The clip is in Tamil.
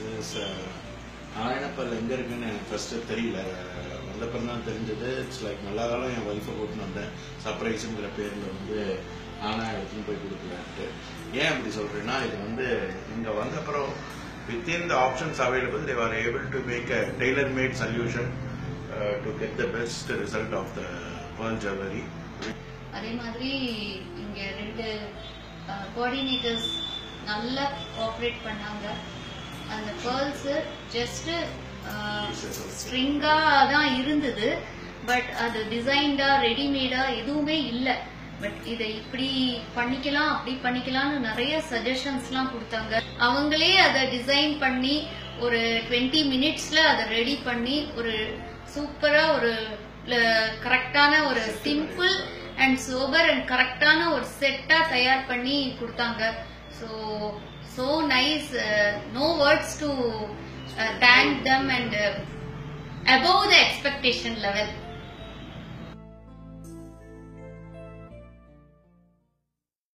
இஸ் நாராயணப்பல் எங்கே இருக்குன்னு எனக்கு ஃபர்ஸ்ட்டு தெரியல வந்தப்பறம் தான் தெரிஞ்சது இட்ஸ் லைக் நல்லா காலம் என் ஒய்ஃபை கூட்டின்னு வந்தேன் சர்ப்ரைஸுங்கிற பேரில் வந்து நானாக எடுத்துன்னு போய் கொடுக்கலான்ட்டு ஏன் அப்படி சொல்கிறேன்னா இது வந்து இங்கே வந்தப்புறம் within the options available they are able to make a tailor made solution to get the best result of the pearl jewellery அதே மாதிரி இங்க ரெண்டு கோஆர்டினேட்டர்ஸ் நல்லா கோஆப்ரேட் பண்ணாங்க அந்த பேர்ல்ஸ் ஜஸ்ட் ஸ்ட்ரிங்கா தான் இருந்தது பட் அது டிசைன்டா ரெடிமேடா எதுவுமே இல்ல பட் இதை இப்படி பண்ணிக்கலாம் அப்படி பண்ணிக்கலாம்னு நிறைய சஜஷன்ஸ்லாம் கொடுத்தாங்க அவங்களே அதை டிசைன் பண்ணி ஒரு டுவெண்ட்டி மினிட்ஸ்ல அதை ரெடி பண்ணி ஒரு சூப்பரா ஒரு கரெக்டான ஒரு சிம்பிள் அண்ட் சோபர் அண்ட் கரெக்டான ஒரு செட்டா தயார் பண்ணி கொடுத்தாங்க so so nice no words to thank them and above the expectation level